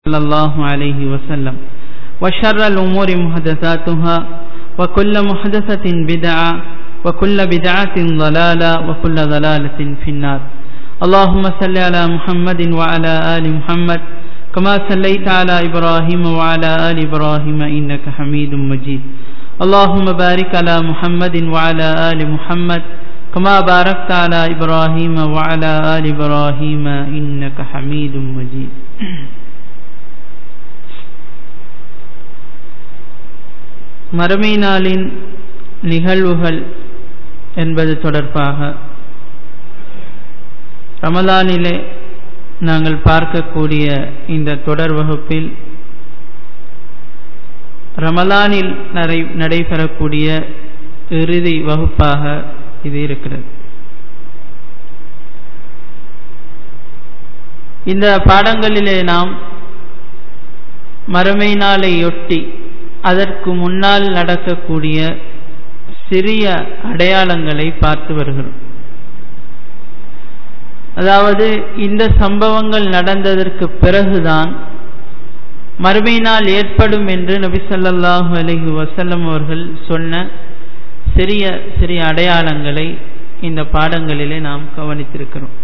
صلى الله عليه وسلم وشر الأمور محدثاتها وكل محدثة بدعة وكل بدعة ضلالة وكل ضلالة في النار اللهم صل على محمد وعلى آل محمد كما صليت على إبراهيم وعلى آل إبراهيم إنك حميد مجيد اللهم بارك على محمد وعلى آل محمد كما باركت على إبراهيم وعلى آل إبراهيم إنك حميد مجيد மறுமை நாளின் நிகழ்வுகள் என்பது தொடர்பாக ரமலானிலே நாங்கள் பார்க்கக்கூடிய இந்த தொடர் வகுப்பில் ரமலானில் நடை நடைபெறக்கூடிய இறுதி வகுப்பாக இது இருக்கிறது இந்த பாடங்களிலே நாம் மறுமை நாளையொட்டி அதற்கு முன்னால் நடக்கக்கூடிய சிறிய அடையாளங்களை பார்த்து வருகிறோம் அதாவது இந்த சம்பவங்கள் நடந்ததற்கு பிறகுதான் மறுமை நாள் ஏற்படும் என்று நபி சொல்லாஹு அலஹி வசல்லம் அவர்கள் சொன்ன சிறிய சிறிய அடையாளங்களை இந்த பாடங்களிலே நாம் கவனித்திருக்கிறோம்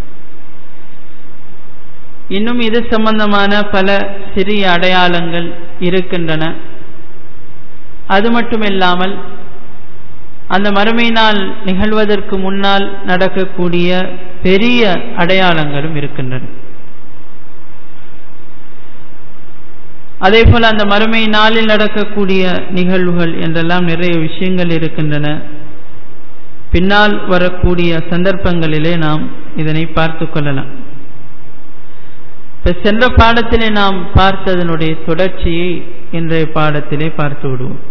இன்னும் இது சம்பந்தமான பல சிறிய அடையாளங்கள் இருக்கின்றன அது மட்டுமில்லாமல் அந்த மறுமை நாள் நிகழ்வதற்கு முன்னால் நடக்கக்கூடிய பெரிய அடையாளங்களும் இருக்கின்றன அதே போல அந்த மறுமை நாளில் நடக்கக்கூடிய நிகழ்வுகள் என்றெல்லாம் நிறைய விஷயங்கள் இருக்கின்றன பின்னால் வரக்கூடிய சந்தர்ப்பங்களிலே நாம் இதனை பார்த்து கொள்ளலாம் இப்ப சென்ற பாடத்திலே நாம் பார்த்ததனுடைய தொடர்ச்சியை இன்றைய பாடத்திலே பார்த்து விடுவோம்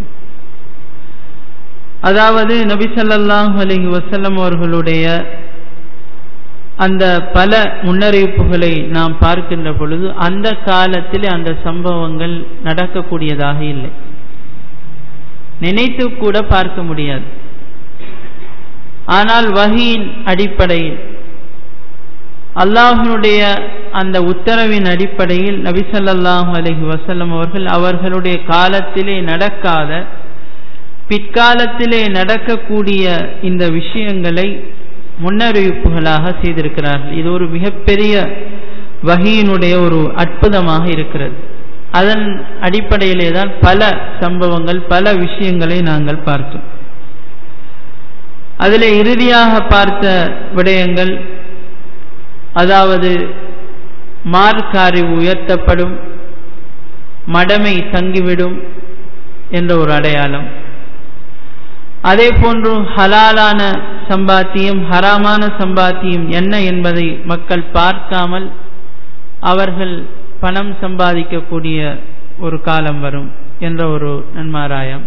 அதாவது நபி சொல்லாஹ் அலஹி வசல்லம் அவர்களுடைய அந்த பல முன்னறிவிப்புகளை நாம் பார்க்கின்ற பொழுது அந்த காலத்தில் அந்த சம்பவங்கள் நடக்கக்கூடியதாக இல்லை நினைத்து கூட பார்க்க முடியாது ஆனால் வகையின் அடிப்படையில் அல்லாஹனுடைய அந்த உத்தரவின் அடிப்படையில் நபிசல்லாஹு அலஹி வசல்லம் அவர்கள் அவர்களுடைய காலத்திலே நடக்காத பிற்காலத்திலே நடக்கக்கூடிய இந்த விஷயங்களை முன்னறிவிப்புகளாக செய்திருக்கிறார்கள் இது ஒரு மிகப்பெரிய வகையினுடைய ஒரு அற்புதமாக இருக்கிறது அதன் அடிப்படையிலே தான் பல சம்பவங்கள் பல விஷயங்களை நாங்கள் பார்த்தோம் அதில் இறுதியாக பார்த்த விடயங்கள் அதாவது மார்க்காரி உயர்த்தப்படும் மடமை தங்கிவிடும் என்ற ஒரு அடையாளம் அதே போன்று ஹலாலான சம்பாத்தியம் ஹராமான சம்பாத்தியம் என்ன என்பதை மக்கள் பார்க்காமல் அவர்கள் பணம் சம்பாதிக்கக்கூடிய ஒரு காலம் வரும் என்ற ஒரு நன்மாராயம்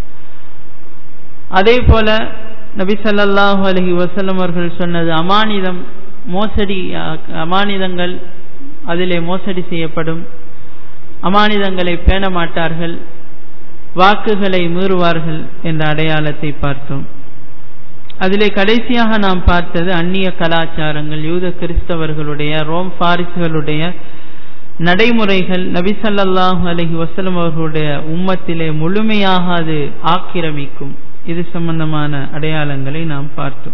அதே போல நபி சல்லாஹூ அலஹி வசல்லம் அவர்கள் சொன்னது அமானிதம் மோசடி அமானிதங்கள் அதிலே மோசடி செய்யப்படும் அமானிதங்களை பேண மாட்டார்கள் வாக்குகளை மீறுவார்கள் என்ற அடையாளத்தை பார்த்தோம் அதிலே கடைசியாக நாம் பார்த்தது அந்நிய கலாச்சாரங்கள் யூத கிறிஸ்தவர்களுடைய ரோம் பாரிசுகளுடைய நடைமுறைகள் நபிசல்லாஹு அலஹி வசலம் அவர்களுடைய உம்மத்திலே முழுமையாக அது ஆக்கிரமிக்கும் இது சம்பந்தமான அடையாளங்களை நாம் பார்த்தோம்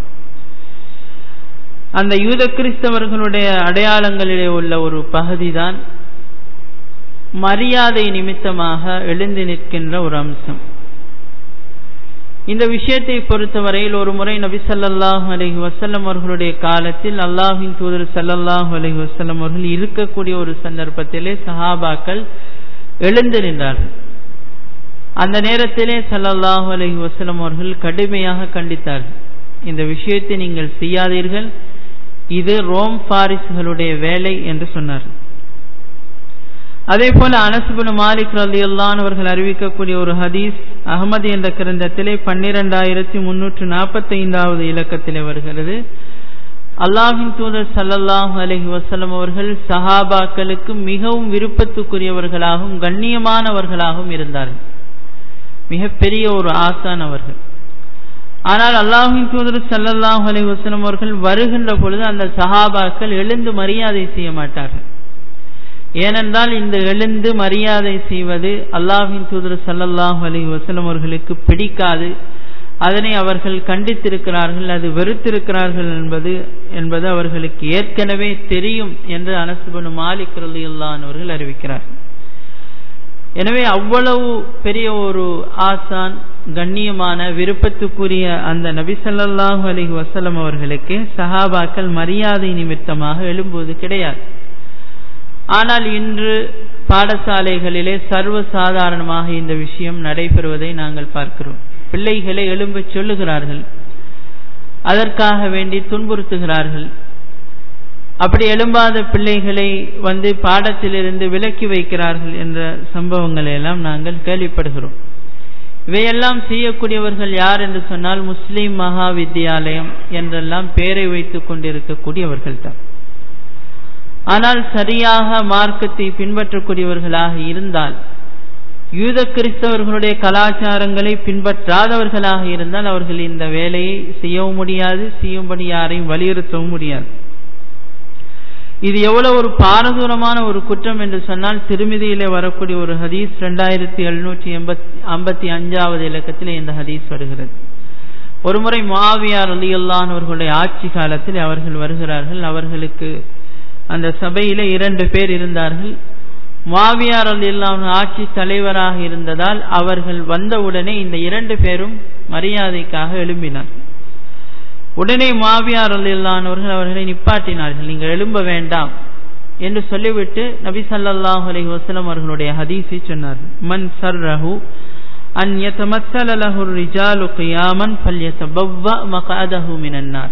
அந்த யூத கிறிஸ்தவர்களுடைய அடையாளங்களிலே உள்ள ஒரு பகுதிதான் மரியாதை நிமித்தமாக எழுந்து நிற்கின்ற ஒரு அம்சம் இந்த விஷயத்தை பொறுத்தவரையில் ஒரு முறை நபி சல்லாஹூ அலஹி வசல்லம் அவர்களுடைய காலத்தில் அல்லாஹின் தூதர் சல்லல்லாஹு அலஹி வசல்லம் அவர்கள் இருக்கக்கூடிய ஒரு சந்தர்ப்பத்திலே சஹாபாக்கள் எழுந்து நின்றார்கள் அந்த நேரத்திலே சல்லல்லாஹு அலஹி வசல்லம் அவர்கள் கடுமையாக கண்டித்தார்கள் இந்த விஷயத்தை நீங்கள் செய்யாதீர்கள் இது ரோம் பாரிஸ்களுடைய வேலை என்று சொன்னார்கள் அதே போல அனசுபுன் மாலிக் ரலி அவர்கள் அறிவிக்கக்கூடிய ஒரு ஹதீஸ் அகமது என்ற கிரந்தத்திலே பன்னிரெண்டாயிரத்தி முன்னூற்று நாற்பத்தி ஐந்தாவது இலக்கத்திலே வருகிறது அல்லாஹின் தூதர் சல்லல்லாஹு அலஹி வசலம் அவர்கள் சஹாபாக்களுக்கு மிகவும் விருப்பத்துக்குரியவர்களாகவும் கண்ணியமானவர்களாகவும் இருந்தார்கள் மிகப்பெரிய ஒரு ஆசான் அவர்கள் ஆனால் அல்லாஹின் தூதர் சல்லல்லாஹு அலைஹி வஸல்லம் அவர்கள் வருகின்ற பொழுது அந்த சஹாபாக்கள் எழுந்து மரியாதை செய்ய மாட்டார்கள் ஏனென்றால் இந்த எழுந்து மரியாதை செய்வது அல்லாஹின் தூதர் சல்லல்லாஹு அலைஹி வஸல்லம் அவர்களுக்கு பிடிக்காது அதனை அவர்கள் கண்டித்திருக்கிறார்கள் அது வெறுத்திருக்கிறார்கள் என்பது என்பது அவர்களுக்கு ஏற்கனவே தெரியும் என்று அனசுபனு மாலிக் ரலியல்லான் அவர்கள் அறிவிக்கிறார்கள் எனவே அவ்வளவு பெரிய ஒரு ஆசான் கண்ணியமான விருப்பத்துக்குரிய அந்த நபி ஸல்லல்லாஹு அலைஹி வஸல்லம் அவர்களுக்கு சஹாபாக்கள் மரியாதை நிமித்தமாக எழும்புவது கிடையாது ஆனால் இன்று பாடசாலைகளிலே சர்வ சாதாரணமாக இந்த விஷயம் நடைபெறுவதை நாங்கள் பார்க்கிறோம் பிள்ளைகளை எழும்ப சொல்லுகிறார்கள் அதற்காக வேண்டி துன்புறுத்துகிறார்கள் அப்படி எழும்பாத பிள்ளைகளை வந்து பாடத்திலிருந்து விலக்கி வைக்கிறார்கள் என்ற சம்பவங்களை எல்லாம் நாங்கள் கேள்விப்படுகிறோம் இவையெல்லாம் செய்யக்கூடியவர்கள் யார் என்று சொன்னால் முஸ்லிம் மகா வித்தியாலயம் என்றெல்லாம் பெயரை வைத்துக் கொண்டிருக்கக்கூடியவர்கள் தான் ஆனால் சரியாக மார்க்கத்தை பின்பற்றக்கூடியவர்களாக இருந்தால் யூத கிறிஸ்தவர்களுடைய கலாச்சாரங்களை பின்பற்றாதவர்களாக இருந்தால் அவர்கள் இந்த வேலையை செய்யவும் முடியாது செய்யும்படி யாரையும் வலியுறுத்தவும் முடியாது இது எவ்வளவு ஒரு பாரதூரமான ஒரு குற்றம் என்று சொன்னால் திருமிதியிலே வரக்கூடிய ஒரு ஹதீஸ் ரெண்டாயிரத்தி எழுநூற்றி எண்பத்தி ஐம்பத்தி அஞ்சாவது இலக்கத்தில் இந்த ஹதீஸ் வருகிறது ஒருமுறை மாவியார் அலியல்லான் அவர்களுடைய ஆட்சி காலத்தில் அவர்கள் வருகிறார்கள் அவர்களுக்கு அந்த சபையில இரண்டு பேர் இருந்தார்கள் மாவியார் அல்லாஹ் ஆட்சி தலைவராக இருந்ததால் அவர்கள் வந்தவுடனே இந்த இரண்டு பேரும் மரியாதைக்காக எழும்பினார் உடனே மாவியார் அல்லானவர்கள் அவர்களை நிப்பாட்டினார்கள் நீங்கள் எழும்ப வேண்டாம் என்று சொல்லிவிட்டு நபி சல்லாஹூ அலைஹி வஸல்லம் அவர்களுடைய ஹதீஸை சொன்னார் மன் சர்ரஹு அன் யதமஸ்ஸல லஹு ரிஜாலு கியாமன் ஃபல்யதபவ்வ மக்அதஹு மினன் நார்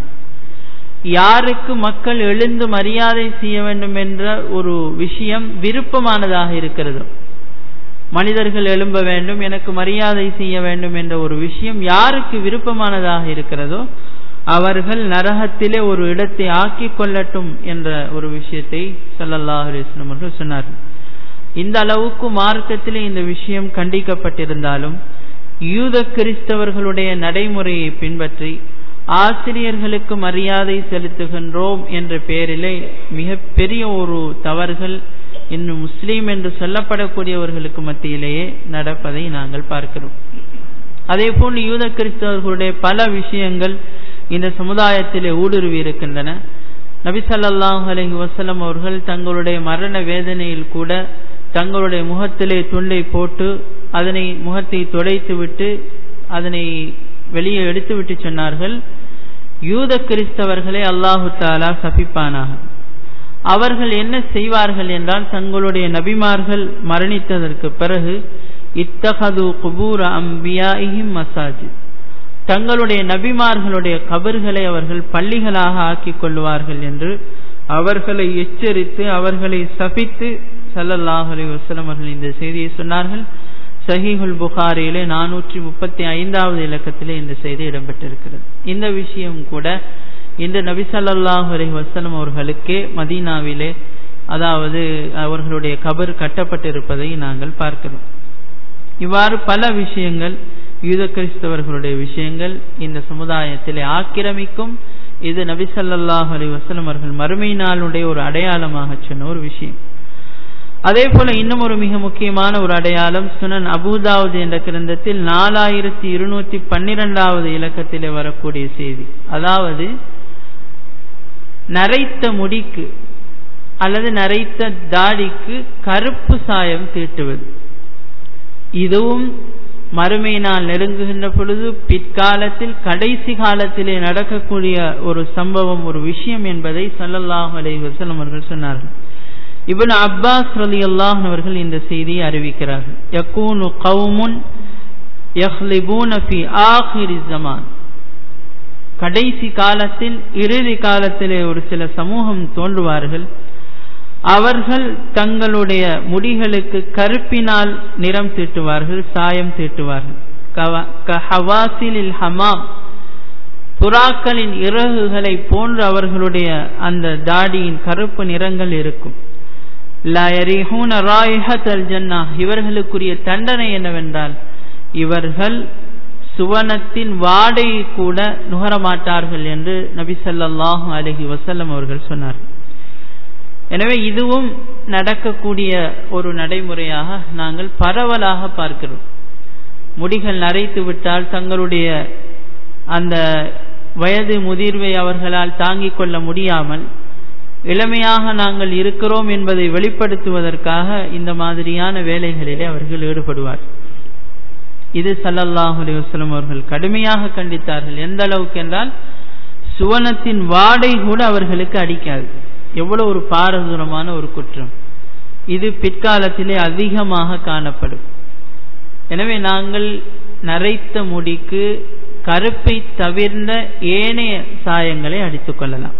யாருக்கு மக்கள் எழுந்து மரியாதை செய்ய வேண்டும் என்ற ஒரு விஷயம் விருப்பமானதாக இருக்கிறது மனிதர்கள் எழும்ப வேண்டும் எனக்கு மரியாதை செய்ய வேண்டும் என்ற ஒரு விஷயம் யாருக்கு விருப்பமானதாக இருக்கிறதோ அவர்கள் நரகத்திலே ஒரு இடத்தை ஆக்கிக் கொள்ளட்டும் என்ற ஒரு விஷயத்தை சல்லல்லாஹு அலிஸ்லம் அவர்கள் சொன்னார்கள் இந்த அளவுக்கு மார்க்கத்திலே இந்த விஷயம் கண்டிக்கப்பட்டிருந்தாலும் யூத கிறிஸ்தவர்களுடைய நடைமுறையை பின்பற்றி ஆசிரியர்களுக்கு மரியாதை செலுத்துகின்றோம் என்ற பெயரிலே மிக பெரிய ஒரு தவறுகள் இன்னும் முஸ்லீம் என்று சொல்லப்படக்கூடியவர்களுக்கு மத்தியிலேயே நடப்பதை நாங்கள் பார்க்கிறோம் அதே போல் யூத கிறிஸ்தவர்களுடைய பல விஷயங்கள் இந்த சமுதாயத்திலே ஊடுருவி இருக்கின்றன நபி சல்லாஹ் அலஹி வசலம் அவர்கள் தங்களுடைய மரண வேதனையில் கூட தங்களுடைய முகத்திலே துண்டை போட்டு அதனை முகத்தை துடைத்து விட்டு அதனை வெளியே எடுத்துவிட்டு சொன்னார்கள் யூத கிறிஸ்தவர்களை அல்லாஹு தாலா சபிப்பானாக அவர்கள் என்ன செய்வார்கள் என்றால் தங்களுடைய நபிமார்கள் மரணித்ததற்கு பிறகு இத்தகது குபூர அம்பியாஹிம் மசாஜித் தங்களுடைய நபிமார்களுடைய கபர்களை அவர்கள் பள்ளிகளாக ஆக்கிக் கொள்வார்கள் என்று அவர்களை எச்சரித்து அவர்களை சபித்து சல்லல்லாஹ் அலி வசலம் அவர்கள் இந்த செய்தியை சொன்னார்கள் சஹீஹுல் புகாரியிலே நானூற்றி முப்பத்தி ஐந்தாவது இலக்கத்திலே இந்த செய்தி இடம்பெற்றிருக்கிறது இந்த விஷயம் கூட இந்த நபி சல்லாஹ் அலி வசலம் அவர்களுக்கே மதீனாவிலே அதாவது அவர்களுடைய கபர் கட்டப்பட்டிருப்பதை நாங்கள் பார்க்கிறோம் இவ்வாறு பல விஷயங்கள் யூத கிறிஸ்தவர்களுடைய விஷயங்கள் இந்த சமுதாயத்திலே ஆக்கிரமிக்கும் இது நபி சல்லாஹ் அலி வசலம் அவர்கள் மறுமை நாளுடைய ஒரு அடையாளமாக சொன்ன ஒரு விஷயம் அதே போல இன்னும் ஒரு மிக முக்கியமான ஒரு அடையாளம் சுனன் அபுதாவுது என்ற கிரந்தத்தில் நாலாயிரத்தி இருநூத்தி பன்னிரெண்டாவது இலக்கத்திலே வரக்கூடிய செய்தி அதாவது நரைத்த முடிக்கு அல்லது நரைத்த தாடிக்கு கருப்பு சாயம் தீட்டுவது இதுவும் மறுமை நாள் நெருங்குகின்ற பொழுது பிற்காலத்தில் கடைசி காலத்திலே நடக்கக்கூடிய ஒரு சம்பவம் ஒரு விஷயம் என்பதை சல்லல்லாஹு அலைஹி வஸல்லம் அவர்கள் சொன்னார்கள் இப்னு அப்பாஸ் ரலியல்லாஹு அவர்கள் இந்த செய்தியை அறிவிக்கிறார்கள் யகூனு கௌமுன் யஹ்லிபூன ஃபி ஆகிரி ஜமான் கடைசி காலத்தில் இறுதி காலத்திலே ஒரு சில சமூகம் தோன்றுவார்கள் அவர்கள் தங்களுடைய முடிகளுக்கு கருப்பினால் நிறம் தீட்டுவார்கள் சாயம் தீட்டுவார்கள் ஹமாம் புறாக்களின் இறகுகளை போன்று அவர்களுடைய அந்த தாடியின் கருப்பு நிறங்கள் இருக்கும் ஜன்னா இவர்களுக்குரிய தண்டனை என்னவென்றால் இவர்கள் சுவனத்தின் வாடை கூட நுகரமாட்டார்கள் என்று நபி சல்லாஹூ அலஹி வசல்லம் அவர்கள் சொன்னார்கள் எனவே இதுவும் நடக்கக்கூடிய ஒரு நடைமுறையாக நாங்கள் பரவலாக பார்க்கிறோம் முடிகள் நரைத்து விட்டால் தங்களுடைய அந்த வயது முதிர்வை அவர்களால் தாங்கிக் கொள்ள முடியாமல் இளமையாக நாங்கள் இருக்கிறோம் என்பதை வெளிப்படுத்துவதற்காக இந்த மாதிரியான வேலைகளிலே அவர்கள் ஈடுபடுவார் இது சல்லல்லாஹு அலைஹி வஸல்லம் அவர்கள் கடுமையாக கண்டித்தார்கள் எந்த அளவுக்கு என்றால் சுவனத்தின் வாடை கூட அவர்களுக்கு அடிக்காது எவ்வளவு ஒரு பாரதூரமான ஒரு குற்றம் இது பிற்காலத்திலே அதிகமாக காணப்படும் எனவே நாங்கள் நரைத்த முடிக்கு கருப்பை தவிர்ந்த ஏனைய சாயங்களை அடித்துக் கொள்ளலாம்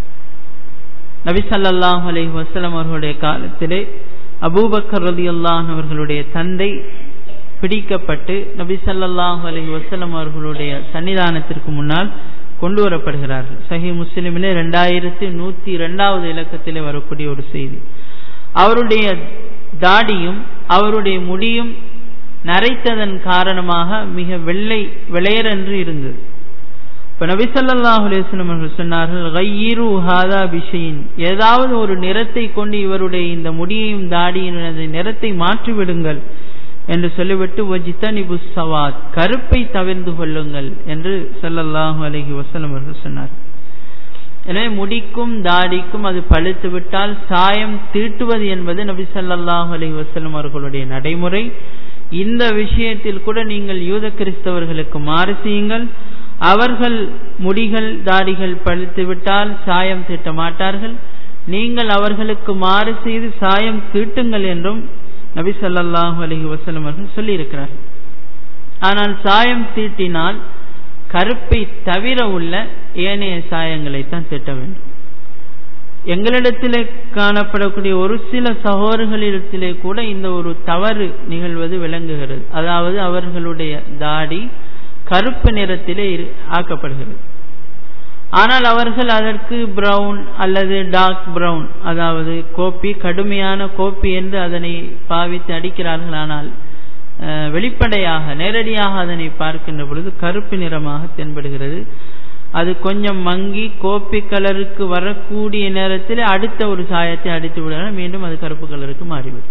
நபி ஸல்லல்லாஹு அலைஹி வஸல்லம் அவர்களுடைய காலத்திலே அபூபக்கர் ரலியல்லாஹு அவர்களுடைய தந்தை பிடிக்கப்பட்டு நபி ஸல்லல்லாஹு அலைஹி வஸல்லம் அவர்களுடைய சன்னிதானத்திற்கு முன்னால் கொண்டு வரப்படுகிறார்கள் சஹி முஸ்லிமிலே ரெண்டாயிரத்தி நூத்தி இரண்டாவது இலக்கத்திலே வரக்கூடிய ஒரு செய்தி அவருடைய தாடியும் அவருடைய முடியும் நரைத்ததன் காரணமாக மிக வெள்ளை வெளையரென்று இருந்தது இப்ப நபி ஸல்லல்லாஹு அலைஹி வஸல்லம் அவர்கள் சொன்னார்கள் கையிரு ஹாதா பிஷையின் ஏதாவது ஒரு நிறத்தை கொண்டு இவருடைய இந்த முடியையும் தாடியின் நிறத்தை மாற்றி விடுங்கள் என்று சொல்லிவிட்டு வஜித்தனிபு சவாத் கருப்பை தவிர்ந்து கொள்ளுங்கள் என்று ஸல்லல்லாஹு அலைஹி வஸல்லம் அவர்கள் சொன்னார் எனவே முடிக்கும் தாடிக்கும் அது பழுத்து விட்டால் சாயம் தீட்டுவது என்பது நபி ஸல்லல்லாஹு அலைஹி வஸல்லம் அவர்களுடைய நடைமுறை இந்த விஷயத்தில் கூட நீங்கள் யூத கிறிஸ்தவர்களுக்கு மாறு செய்யுங்கள் அவர்கள் முடிகள் தாடிகள் பழுத்து விட்டால் சாயம் தீட்ட மாட்டார்கள் நீங்கள் அவர்களுக்கு மாறு செய்து சாயம் தீட்டுங்கள் என்றும் நபி ஸல்லல்லாஹு அலைஹி வஸல்லம் அவர்கள் சொல்லியிருக்கிறார்கள் ஆனால் சாயம் தீட்டினால் கருப்பை தவிர உள்ள ஏனைய சாயங்களைத்தான் தீட்ட வேண்டும் எங்களிடத்திலே காணப்படக்கூடிய ஒரு சில சகோதரர்களிடத்திலே கூட இந்த ஒரு தவறு நிகழ்வது விளங்குகிறது அதாவது அவர்களுடைய தாடி கருப்பு நிறத்திலே ஆக்கப்படுகிறது ஆனால் அவர்கள் அதற்கு பிரவுன் அல்லது டார்க் பிரவுன் அதாவது கோப்பி கடுமையான கோப்பி என்று அதனை பாவித்து அடிக்கிறார்கள் ஆனால் வெளிப்படையாக நேரடியாக அதனை பார்க்கின்ற பொழுது கருப்பு நிறமாக தென்படுகிறது அது கொஞ்சம் மங்கி கோப்பி கலருக்கு வரக்கூடிய நேரத்தில் அடுத்த ஒரு சாயத்தை அடித்து விடுகிறார் மீண்டும் அது கருப்பு கலருக்கு மாறிவிடும்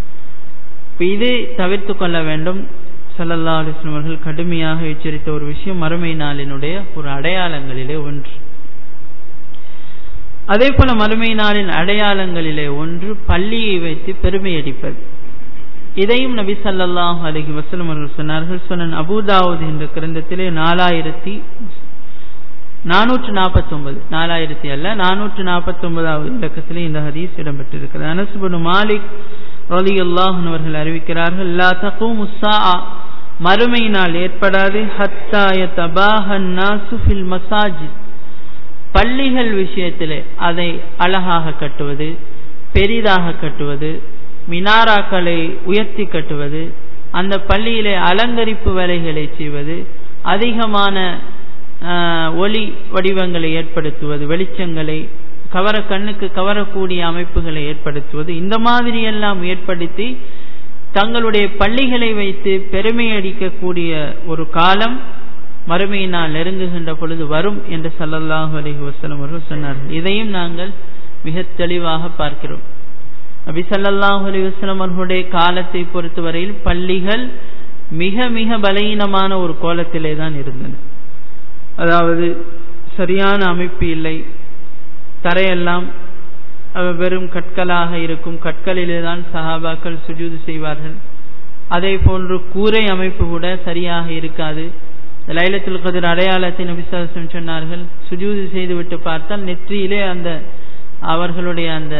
இது தவிர்த்து கொள்ள வேண்டும் சல்லல்லா அலிஸ்லம் அவர்கள் கடுமையாக எச்சரித்த ஒரு விஷயம் மறுமை நாளினுடைய ஒரு அடையாளங்களிலே ஒன்று அதே போல மறுமை நாளின் அடையாளங்களிலே ஒன்று பள்ளியை வைத்து பெருமை அடிப்பது இதையும் நபி சல்லாஹ் அலஹி வசலம் அவர்கள் சொன்னார்கள் சொன்ன அபுதாவுத் என்ற கிரந்தத்திலே நாலாயிரத்தி நானூற்று நாற்பத்தி ஒன்பது நாலாயிரத்தி அல்ல நானூற்று நாற்பத்தி ஒன்பதாவது இலக்கத்திலே இந்த ஹதீஸ் இடம்பெற்றிருக்கிறது அனசுபனு மாலிக் ரலியுல்லாஹன் அவர்கள் அறிவிக்கிறார்கள் லா தகும் மறுமை நாள் ஏற்படாது ஹத்தாய தபாஹன் நாசுஃபில் மசாஜித் பள்ளிகள் விஷயத்திலே அதை அழகாக கட்டுவது பெரிதாக கட்டுவது மினாராக்களை உயர்த்தி கட்டுவது அந்த பள்ளியிலே அலங்கரிப்பு வேலைகளை செய்வது அதிகமான ஒளி வடிவங்களை ஏற்படுத்துவது வெளிச்சங்களை கவர கண்ணுக்கு கவரக்கூடிய அமைப்புகளை ஏற்படுத்துவது இந்த மாதிரி எல்லாம் ஏற்படுத்தி தங்களுடைய பள்ளிகளை வைத்து பெருமை அடிக்கக்கூடிய ஒரு காலம் மறுமையினால் நெருங்குகின்ற பொழுது வரும் என்று சல்லல்லாஹு அலஹி வசலம் அவர்கள் சொன்னார்கள் இதையும் நாங்கள் மிக தெளிவாக பார்க்கிறோம் நபி சல்லல்லாஹு அலி வஸ்லம் அவர்களுடைய காலத்தை பொறுத்தவரையில் பள்ளிகள் மிக மிக பலகீனமான ஒரு கோலத்திலே தான் இருந்தன அதாவது சரியான அமைப்பு இல்லை தரையெல்லாம் வெறும் கற்களாக இருக்கும் கற்களிலே தான் சஹாபாக்கள் சுஜூது செய்வார்கள் அதே போன்று கூரை அமைப்பு கூட சரியாக இருக்காது லைலத்துல் கதிர் அடையாளத்தை நபிசாசம் சொன்னார்கள் சுஜூது செய்துவிட்டு பார்த்தால் நெற்றியிலே அந்த அவர்களுடைய அந்த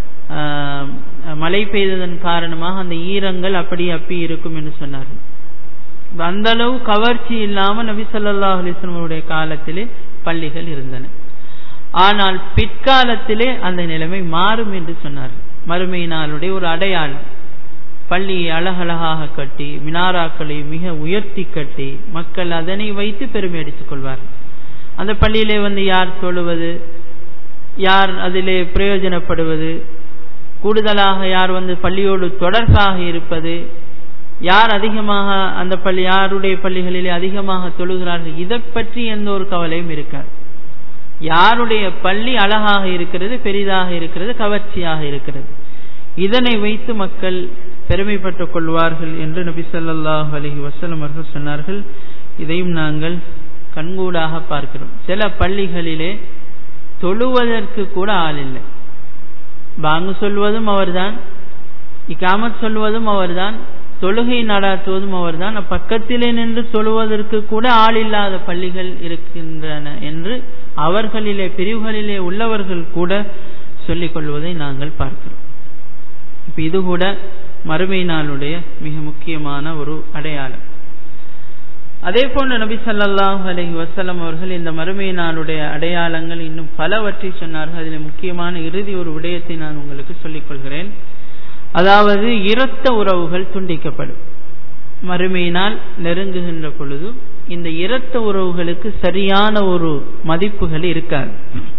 மழை பெய்ததன் காரணமாக அந்த ஈரங்கள் அப்படி அப்பி இருக்கும் என்று சொன்னார்கள் அந்த அளவு கவர்ச்சி இல்லாமல் நபி சொல்லா அலிஸ்லமுடைய காலத்திலே பள்ளிகள் இருந்தன ஆனால் பிற்காலத்திலே அந்த நிலைமை மாறும் என்று சொன்னார் மறுமையினாலுடைய ஒரு அடையாளம் பள்ளியை அழகழகாக கட்டி மினாராக்களை மிக உயர்த்தி கட்டி மக்கள் அதனை வைத்து பெருமை அடித்துக் கொள்வார் அந்த பள்ளியிலே வந்து யார் தொழுவது யார் அதிலே பிரயோஜனப்படுவது கூடுதலாக யார் வந்து பள்ளியோடு தொடர்பாக இருப்பது யார் அதிகமாக அந்த பள்ளி யாருடைய பள்ளிகளிலே அதிகமாக தொழுகிறார்கள் இதை பற்றி எந்த ஒரு கவலையும் இருக்காது யாருடைய பள்ளி அழகாக இருக்கிறது பெரிதாக இருக்கிறது கவர்ச்சியாக இருக்கிறது இதனை வைத்து மக்கள் பெருமைப்பட்டுக் கொள்வார்கள் என்று நபி ஸல்லல்லாஹு அலைஹி வஸல்லம் அவர்கள் சொன்னார்கள் இதையும் நாங்கள் கண்கூடாக பார்க்கிறோம் சில பள்ளிகளிலே தொழுவதற்கு கூட ஆள் இல்லை பாங்கு சொல்வதும் அவர்தான் இக்காமத் சொல்வதும் அவர்தான் தொழுகை நடாத்துவதும் அவர்தான் பக்கத்திலே நின்று தொழுவதற்கு கூட ஆள் இல்லாத பள்ளிகள் இருக்கின்றன என்று அவர்களிலே பிரிவுகளிலே உள்ளவர்கள் கூட சொல்லிக் கொள்வதை நாங்கள் பார்க்கிறோம் இப்ப இது கூட மறுமை நாளுடைய மிக முக்கியமான ஒரு அடையாளம் அதே போன்று நபி ஸல்லல்லாஹு அலைஹி வஸல்லம் அவர்கள் இந்த மறுமை நாளுடைய அடையாளங்கள் இன்னும் பலவற்றை சொன்னார்கள் அதில் முக்கியமான இறுதி ஒரு விடயத்தை நான் உங்களுக்கு சொல்லிக் கொள்கிறேன் அதாவது இரத்த உறவுகள் துண்டிக்கப்படும் மறுமையினால் நெருங்குகின்ற பொழுது இந்த இரத்த உறவுகளுக்கு சரியான ஒரு மதிப்புகள் இருக்காது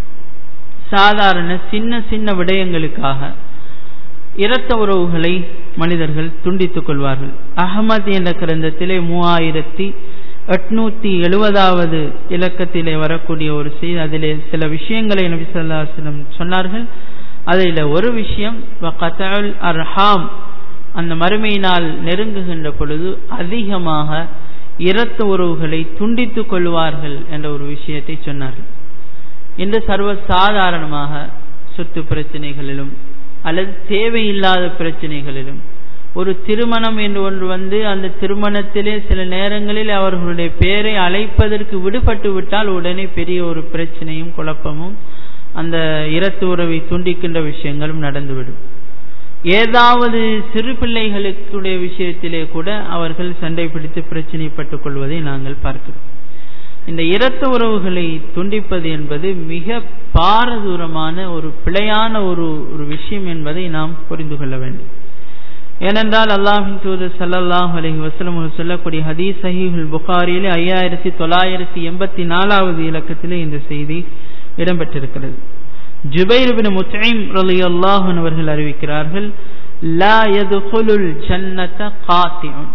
சாதாரண சின்ன சின்ன விடயங்களுக்காக இரத்த உறவுகளை மனிதர்கள் துண்டித்துக் கொள்வார்கள் அகமது என்ற கிரந்தத்திலே மூவாயிரத்தி எட்நூத்தி எழுபதாவது இலக்கத்திலே வரக்கூடிய ஒரு செய்தி அதிலே சில விஷயங்களை நபி சொல்லாசிடம் சொன்னார்கள் அதில் ஒரு விஷயம் அர்ஹாம் அந்த மறுமையினால் நெருங்குகின்ற பொழுது அதிகமாக இரத்த உறவுகளை துண்டித்துக் கொள்வார்கள் என்ற ஒரு விஷயத்தை சொன்னார்கள் இன்று சர்வ சாதாரணமாக சொத்து பிரச்சனைகளிலும் அல்லது தேவையில்லாத பிரச்சனைகளிலும் ஒரு திருமணம் என்று ஒன்று வந்து அந்த திருமணத்திலே சில நேரங்களில் அவர்களுடைய பெயரை அழைப்பதற்கு விடுபட்டு விட்டால் உடனே பெரிய ஒரு பிரச்சனையும் குழப்பமும் அந்த இரத்து உறவை துண்டிக்கின்ற விஷயங்களும் நடந்துவிடும் ஏதாவது சிறு பிள்ளைகளுடைய விஷயத்திலே கூட அவர்கள் சண்டை பிடித்து பிரச்சனைப்பட்டுக் கொள்வதை நாங்கள் பார்க்கிறோம் இந்த இரத்த உறவுகளை துண்டிப்பது என்பது மிக பாரதூரமான ஒரு பிழையான ஒரு ஒரு விஷயம் என்பதை நாம் புரிந்து கொள்ள வேண்டும் ஏனென்றால் அல்லாஹின் தூதர் சல்லல்லாஹ் அலஹி வசலம் சொல்லக்கூடிய ஹதீஸ் சஹீஹுல் புகாரியிலே ஐயாயிரத்தி தொள்ளாயிரத்தி எண்பத்தி நாலாவது இலக்கத்திலே இந்த செய்தி இடம்பெற்றிருக்கிறது ஜுபைர் பின் முத்தைம் ரலி அல்லாஹன் அவர்கள் அறிவிக்கிறார்கள் லா யதுகுலுல் ஜன்னத காத்தியுன்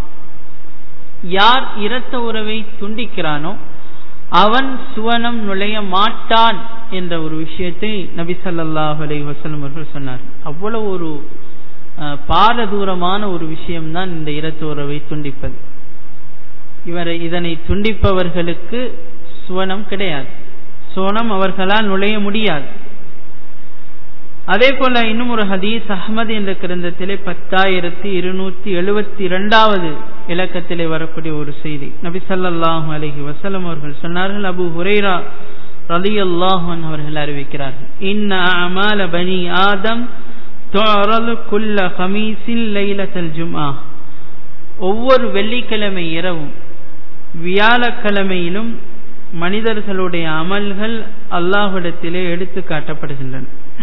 யார் இரத்த உறவை துண்டிக்கிறானோ அவன் சுவனம் நுழைய மாட்டான் என்ற ஒரு விஷயத்தை நபி சல்லாஹ் அலை வசலம் அவர்கள் சொன்னார் அவ்வளவு ஒரு பாரதூரமான ஒரு விஷயம்தான் இந்த இரத்த உறவை துண்டிப்பது இவரை இதனை துண்டிப்பவர்களுக்கு சுவனம் கிடையாது சுவனம் அவர்களால் நுழைய முடியாது அதே போல இன்னும் ஒரு ஹதீஸ் அஹமது என்ற கிரந்தத்திலே பத்தாயிரத்தி இருநூத்தி எழுபத்தி இரண்டாவது இலக்கத்திலே வரக்கூடிய ஒரு செய்தி நபி சல்லாஹூ அலஹி வசலம் அவர்கள் சொன்னார்கள் அபு ஹுரைரா ரலி அல்லாஹன் அவர்கள் அறிவிக்கிறார்கள் இன்ன அமால பனி ஆதம் குல்ல ஹமீசில் லைலத்தல் ஜும்ஆ ஒவ்வொரு வெள்ளிக்கிழமை இரவும் வியாழக்கிழமையிலும் மனிதர்களுடைய அமல்கள் அல்லாஹ்விடத்திலே எடுத்து காட்டப்படுகின்றன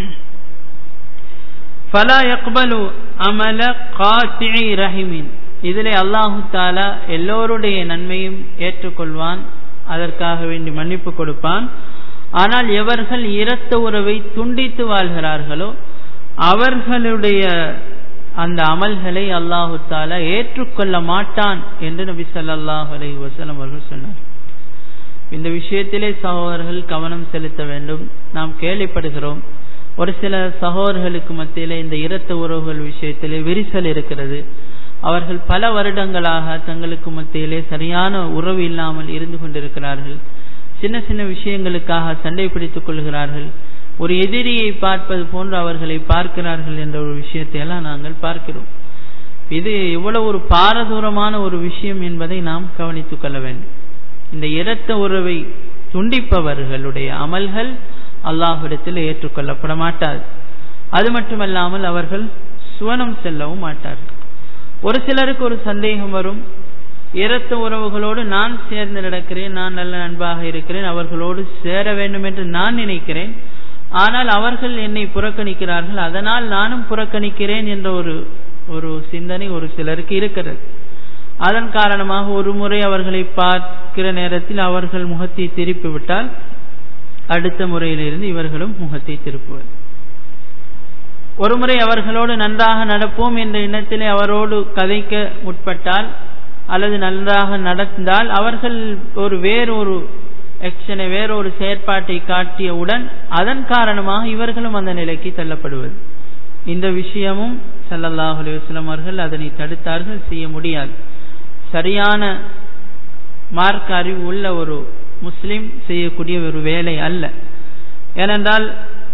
ஃபலா யக்பலு அமல காத்திஐ ரஹிமின் இதிலே அல்லாஹு தாலா எல்லோருடைய நன்மையும் ஏற்றுக்கொள்வான் அதற்காக வேண்டி மன்னிப்பு கொடுப்பான் ஆனால் எவர்கள் இரத்த உறவை துண்டித்து வாழ்கிறார்களோ அவர்களுடைய அந்த அமல்களை அல்லாஹு தாலா ஏற்றுக்கொள்ள மாட்டான் என்று நபி சல்லாஹ் அலை வசலம் அவர்கள் சொன்னார் இந்த விஷயத்திலே சகோதரர்கள் கவனம் செலுத்த வேண்டும் நாம் கேள்விப்படுகிறோம் ஒரு சில சகோதரர்களுக்கு மத்தியிலே இந்த இரத்த உறவுகள் விஷயத்திலே விரிசல் இருக்கிறது அவர்கள் பல வருடங்களாக தங்களுக்கு மத்தியிலே சரியான உறவு இல்லாமல் இருந்து கொண்டிருக்கிறார்கள் சின்ன சின்ன விஷயங்களுக்காக சண்டை பிடித்துக் கொள்கிறார்கள் ஒரு எதிரியை பார்ப்பது போன்று அவர்களை பார்க்கிறார்கள் என்ற ஒரு விஷயத்தை எல்லாம் நாங்கள் பார்க்கிறோம் இது எவ்வளவு ஒரு பாரதூரமான ஒரு விஷயம் என்பதை நாம் கவனித்துக் கொள்ள வேண்டும் இந்த இரத்த உறவை துண்டிப்பவர்களுடைய அமல்கள் அல்லாஹ்விடத்தில் ஏற்றுக்கொள்ளப்பட மாட்டாது அது மட்டுமல்லாமல் அவர்கள் சுவனம் செல்லவும் மாட்டார்கள் ஒரு சிலருக்கு ஒரு சந்தேகம் வரும் இரத்த உறவுகளோடு நான் சேர்ந்து நடக்கிறேன் நான் நல்ல நண்பாக இருக்கிறேன் அவர்களோடு சேர வேண்டும் என்று நான் நினைக்கிறேன் ஆனால் அவர்கள் என்னை புறக்கணிக்கிறார்கள் அதனால் நானும் புறக்கணிக்கிறேன் என்ற ஒரு ஒரு சிந்தனை ஒரு சிலருக்கு இருக்கிறது அதன் காரணமாக ஒரு முறை அவர்களை பார்க்கிற நேரத்தில் அவர்கள் முகத்தை திருப்பி விட்டால் அடுத்த முறையிலிருந்து இவர்களும் முகத்தை திருப்புவர் ஒருமுறை அவர்களோடு நன்றாக நடப்போம் என்ற எண்ணத்திலே அவரோடு கதைக்க முற்பட்டால் அல்லது நன்றாக நடந்தால் அவர்கள் ஒரு வேறொரு ஆக்ஷனை வேறொரு செயற்பாட்டை காட்டியவுடன் அதன் காரணமாக இவர்களும் அந்த நிலைக்கு தள்ளப்படுவது இந்த விஷயமும் சல்லல்லாஹு அலைஹி வஸல்லம் அவர்கள் அதனை தடுத்தார்கள் செய்ய முடியாது சரியான மார்க்க அறிவு உள்ள ஒரு முஸ்லிம் செய்யக்கூடிய ஒரு வேலை அல்ல ஏனென்றால்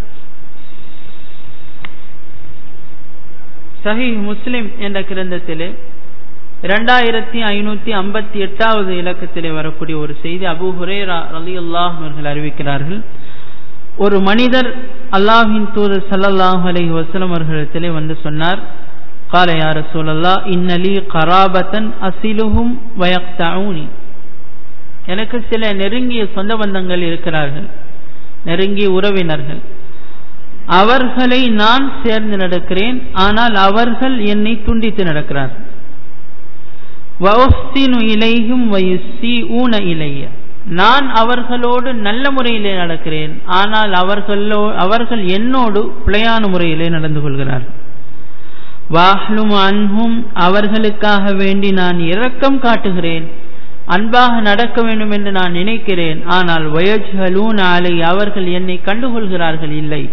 சஹி முஸ்லிம் என்ற கிரந்தத்திலே இரண்டாயிரத்தி ஐநூத்தி ஐம்பத்தி எட்டாவது இலக்கத்திலே வரக்கூடிய ஒரு செய்தி அபு ஹுரேரா அலி அல்லாஹ் அவர்கள் அறிவிக்கிறார்கள் ஒரு மனிதர் அல்லாஹின் தூதர் சல்லல்லாஹு அலைஹி வஸல்லம் அவர்களிடத்திலே வந்து சொன்னார் قال يا رسول الله ان لي قرابه اصلهم ويقطعوني எனக்கு சில நெருங்கிய சொந்த பந்தங்கள் இருக்கிறார்கள் நெருங்கிய உறவினர்கள் அவர்களை நான் சேர்ந்து நடக்கிறேன் ஆனால் அவர்கள் என்னை துண்டித்து நடக்கிறார்கள் இலையும் ஊன இலைய நான் அவர்களோடு நல்ல முறையிலே நடக்கிறேன் ஆனால் அவர்களோ அவர்கள் என்னோடு பிழையான முறையிலே நடந்து கொள்கிறார்கள் வாஹ்லும் அன்ஹும் அவர்களுக்காக வேண்டி நான் இரக்கம் காட்டுகிறேன் அன்பாக நடக்க வேண்டும் என்று நான் நினைக்கிறேன் ஆனால் வயஜ்ஹலூன் ஆலை அவர்கள் என்னை கண்டுகொள்கிறார்கள் இல்லை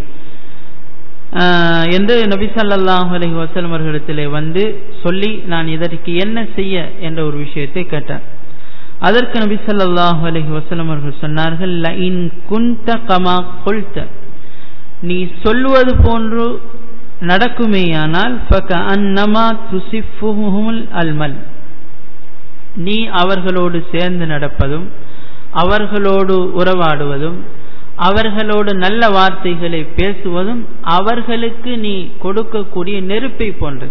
என்று நபி சல்லாஹ் அலஹி வசலம் அவர்களிடத்திலே வந்து சொல்லி நான் இதற்கு என்ன செய்ய என்ற ஒரு விஷயத்தை கேட்டார் அதற்கு நபி சல்லாஹ் அலஹி வசலம் அவர்கள் சொன்னார்கள் இன் குந்த கமா கொல்த நீ சொல்லுவது போன்று நடக்குமேயானால் அன்னமா துசிஃபுல் அல்மல் நீ அவர்களோடு சேர்ந்து நடப்பதும் அவர்களோடு உறவாடுவதும் அவர்களோடு நல்ல வார்த்தைகளை பேசுவதும் அவர்களுக்கு நீ கொடுக்கக்கூடிய நெருப்பை போன்றது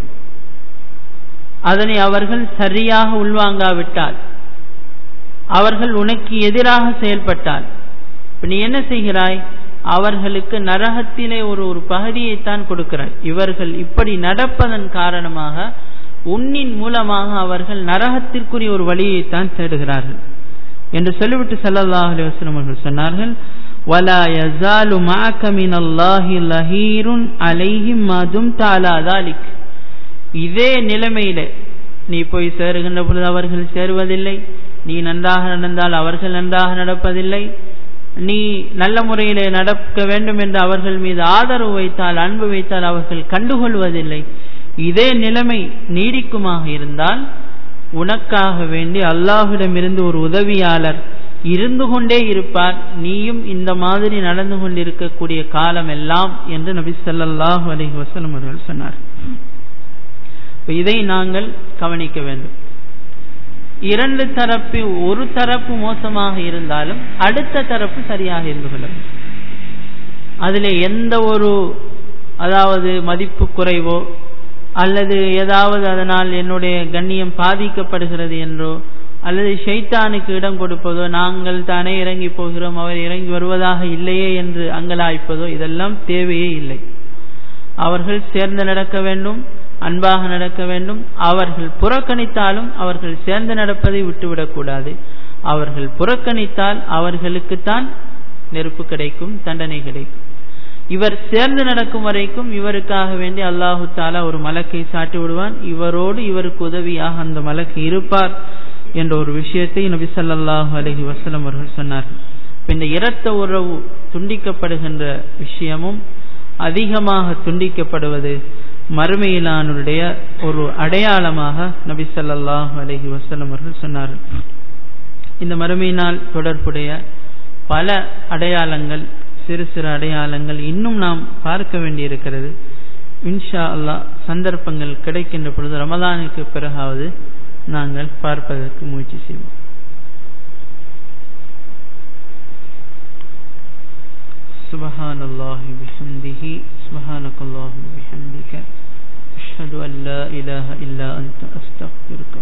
அதனை அவர்கள் சரியாக உள்வாங்காவிட்டால் அவர்கள் உனக்கு எதிராக செயல்பட்டால் இப்ப நீ என்ன செய்கிறாய் அவர்களுக்கு நரகத்திலே ஒரு ஒரு பகுதியைத்தான் கொடுக்கிறாய் இவர்கள் இப்படி நடப்பதன் காரணமாக உன்னின் மூலமாக அவர்கள் நரகத்திற்குரிய ஒரு வழியைத்தான் தேடுகிறார்கள் என்று சொல்லிவிட்டு சல்லல்லாஹ் அலிவாஸ்லம் அவர்கள் சொன்னார்கள் ولا يزال معك من الله لهير عليهم ما دمت على ذلك இதே நிலைமையில நீ போய் சேருகின்ற பொழுது அவர்கள் சேருவதில்லை நீ நன்றாக நடந்தால் அவர்கள் நன்றாக நடப்பதில்லை நீ நல்ல முறையிலே நடக்க வேண்டும் என்று அவர்கள் மீது ஆதரவு வைத்தால் அன்பு வைத்தால் அவர்கள் கண்டுகொள்வதில்லை இதே நிலைமை நீடிக்குமாக இருந்தால் உனக்காக வேண்டி அல்லாஹிடமிருந்து ஒரு உதவியாளர் இருந்து கொண்டே இருப்பார் நீயும் இந்த மாதிரி நடந்து கொண்டிருக்கக்கூடிய காலம் எல்லாம் என்று நபி ஸல்லல்லாஹு அலைஹி வஸல்லம் அவர்கள் சொன்னார் இதை நாங்கள் கவனிக்க வேண்டும் இரண்டு தரப்பு ஒரு தரப்பு மோசமாக இருந்தாலும் அடுத்த தரப்பு சரியாக இருந்து கொள்ள வேண்டும் அதில் எந்த ஒரு அதாவது மதிப்பு குறைவோ அல்லது ஏதாவது அதனால் என்னுடைய கண்ணியம் பாதிக்கப்படுகிறது என்றோ அல்லது ஷைத்தானுக்கு இடம் கொடுப்பதோ நாங்கள் தானே இறங்கி போகிறோம் அவர் இறங்கி வருவதாக இல்லையே என்று அங்கலாய்ப்பதோ இதெல்லாம் தேவையே இல்லை அவர்கள் சேர்ந்து நடக்க வேண்டும் அன்பாக நடக்க வேண்டும் அவர்கள் புறக்கணித்தாலும் அவர்கள் சேர்ந்து நடப்பதை விட்டுவிடக்கூடாது அவர்கள் புறக்கணித்தால் அவர்களுக்குத்தான் நெருப்பு கிடைக்கும் தண்டனை கிடைக்கும் இவர் சேர்ந்து நடக்கும் வரைக்கும் இவருக்காக வேண்டி அல்லாஹு தாலா ஒரு மலக்கை சாட்டி விடுவான் இவரோடு இவருக்கு உதவியாக அந்த மலக்கு இருப்பார் என்ற ஒரு விஷயத்தை நபி ஸல்லல்லாஹு அலைஹி வஸல்லம் அவர்கள் சொன்னார்கள் இந்த இரத்த உறவு துண்டிக்கப்படுகின்ற விஷயமும் அதிகமாக துண்டிக்கப்படுவது மறுமையிலானுடைய ஒரு அடையாளமாக நபி ஸல்லல்லாஹு அலைஹி வஸல்லம் அவர்கள் சொன்னார்கள் இந்த மறுமையினால் தொடர்புடைய பல அடையாளங்கள் சிறு சிறு அடையாளங்கள் இன்னும் நாம் பார்க்க வேண்டியிருக்கிறது இன்ஷா அல்லாஹ் சந்தர்ப்பங்கள் கிடைக்கின்ற பொழுது ரமதானுக்கு பிறகாவது நாங்கள் பார்ப்பதற்கு முயற்சி செய்வோம் سبحان الله بحمده سبحانك اللهم بحمدك أشهد أن لا إله إلا أنت أستغفرك